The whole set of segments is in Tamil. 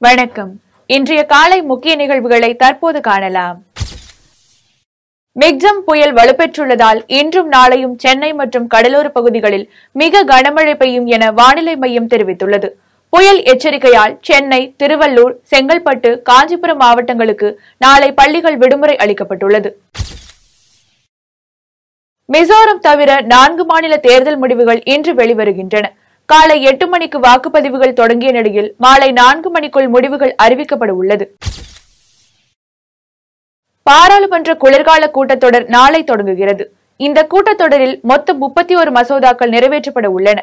வணக்கம் இன்றைய காலை முக்கிய நிகழ்வுகளை தற்போது காணலாம் மிக்ஜம் புயல் வலுப்பெற்றுள்ளதால் இன்றும் நாளையும் சென்னை மற்றும் கடலோர பகுதிகளில் மிக கனமழை பெய்யும் என வானிலை மையம் தெரிவித்துள்ளது புயல் எச்சரிக்கையால் சென்னை திருவள்ளூர் செங்கல்பட்டு காஞ்சிபுரம் மாவட்டங்களுக்கு நாளை பள்ளிகள் விடுமுறை அளிக்கப்பட்டுள்ளது மிசோரம் தவிர நான்கு மாநில தேர்தல் முடிவுகள் இன்று வெளிவருகின்றன காலை எட்டு மணிக்கு வாக்குப்பதிவுகள் தொடங்கிய நிலையில் மாலை நான்கு மணிக்குள் முடிவுகள் அறிவிக்கப்பட உள்ளது பாராளுமன்ற குளிர்கால கூட்டத்தொடர் நாளை தொடங்குகிறது இந்த கூட்டத்தொடரில் மொத்தம் முப்பத்தி ஒரு மசோதாக்கள் நிறைவேற்றப்பட உள்ளன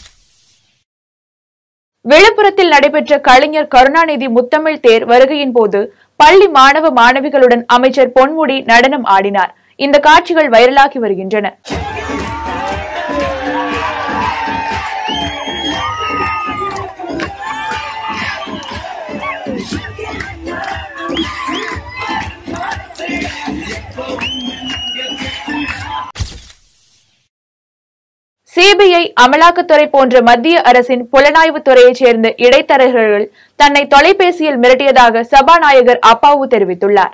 விழுப்புரத்தில் நடைபெற்ற கலைஞர் கருணாநிதி முத்தமிழ் தேர் வருகையின் போது பள்ளி மாணவ மாணவிகளுடன் அமைச்சர் பொன்முடி நடனம் ஆடினார் இந்த காட்சிகள் வைரலாகி வருகின்றன சிபிஐ அமலாக்கத்துறை போன்ற மத்திய அரசின் புலனாய்வு துறையைச் சேர்ந்த இடைத்தரகர்கள் தன்னை தொலைபேசியில் மிரட்டியதாக சபாநாயகர் அப்பாவு தெரிவித்துள்ளார்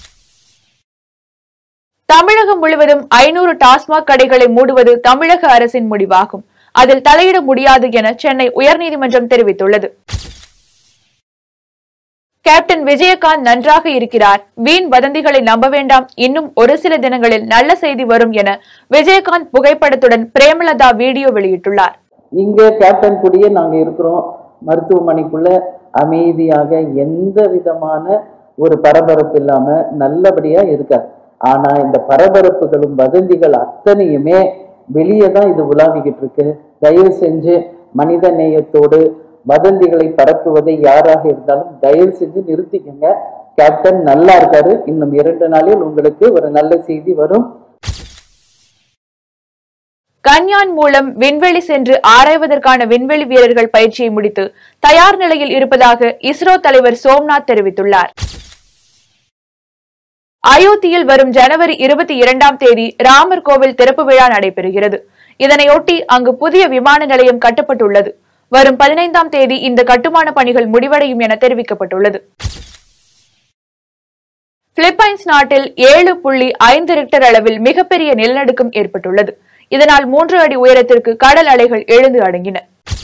தமிழகம் முழுவதும் ஐநூறு டாஸ்மாக் கடைகளை மூடுவது தமிழக அரசின் முடிவாகும் அதில் தலையிட முடியாது என சென்னை உயர்நீதிமன்றம் தெரிவித்துள்ளது கேப்டன் விஜயகாந்த் நன்றாக இருக்கிறார் வீண் வதந்திகளை நம்ப வேண்டாம் இன்னும் ஒரு சில தினங்களில் நல்ல செய்தி வரும் என விஜயகாந்த் புகைப்படத்துடன் பிரேமலதா வீடியோ வெளியிட்டுள்ளார் இங்க கேப்டன் கூடயே நாங்க இருக்கிறோம் மருத்துவமனைக்குள்ள அமைதியாக எந்த விதமான ஒரு பரபரப்பு இல்லாம நல்லபடியா இருக்கார் ஆனா இந்த பரபரப்புகளும் வதந்திகள் அத்தனையுமே வெளியே தான் இது உலாவிக்கிட்டு இருக்கு தயவு செஞ்சு மனித நேயத்தோடு வதந்திகளை பரப்புவதை யாராக இருந்தாலும் தயவு செஞ்சு நிறுத்திக்கங்க கேப்டன் நல்லா இருக்காரு இன்னும் இரண்டு நாளில் உங்களுக்கு ஒரு நல்ல செய்தி வரும் கன்யான் மூலம் விண்வெளி சென்று ஆராய்வதற்கான விண்வெளி வீரர்கள் பயிற்சியை முடித்து தயார் நிலையில் இருப்பதாக இஸ்ரோ தலைவர் சோம்நாத் தெரிவித்துள்ளார் அயோத்தியில் வரும் ஜனவரி இருபத்தி இரண்டாம் தேதி ராமர் கோவில் திறப்பு விழா நடைபெறுகிறது இதனையொட்டி அங்கு புதிய விமான நிலையம் கட்டப்பட்டுள்ளது வரும் பதினைந்தாம் தேதி இந்த கட்டுமான பணிகள் முடிவடையும் என தெரிவிக்கப்பட்டுள்ளது பிலிப்பைன்ஸ் நாட்டில் ஏழு புள்ளி ஐந்து ரிக்டர் அளவில் மிகப்பெரிய நிலநடுக்கம் ஏற்பட்டுள்ளது இதனால் மூன்று அடி உயரத்திற்கு கடல் அலைகள் எழுந்து அடங்கின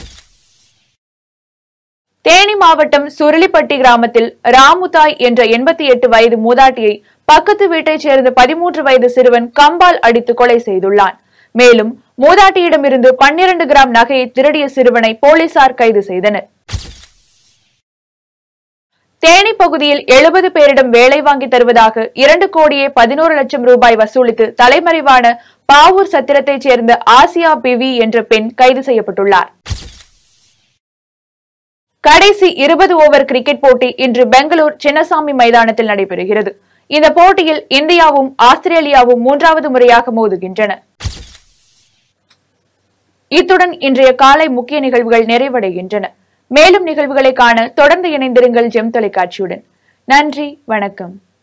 தேனி மாவட்டம் சுருளிப்பட்டி கிராமத்தில் ராமுதாய் என்ற எண்பத்தி எட்டு வயது மூதாட்டியை பக்கத்து வீட்டைச் சேர்ந்த பதிமூன்று வயது சிறுவன் கம்பால் அடித்து கொலை செய்துள்ளான் மேலும் மூதாட்டியிடமிருந்து பன்னிரண்டு கிராம் நகையை திருடிய சிறுவனை போலீசார் கைது செய்தனர் தேனி பகுதியில் எழுபது பேரிடம் வேலை வாங்கி தருவதாக இரண்டு கோடியே பதினோரு லட்சம் ரூபாய் வசூலித்து தலைமறைவான பாவூர் சத்திரத்தைச் சேர்ந்த ஆசியா பிவி என்ற பெண் கைது செய்யப்பட்டுள்ளார் கடைசி இருபது ஓவர் கிரிக்கெட் போட்டி இன்று பெங்களூர் சின்னசாமி மைதானத்தில் நடைபெறுகிறது இந்த போட்டியில் இந்தியாவும் ஆஸ்திரேலியாவும் மூன்றாவது முறையாக மோதுகின்றன இத்துடன் இன்றைய காலை முக்கிய நிகழ்வுகள் நிறைவடைகின்றன மேலும் நிகழ்வுகளை காண தொடர்ந்து இணைந்திருங்கள் ஜெம் தொலைக்காட்சியுடன் நன்றி வணக்கம்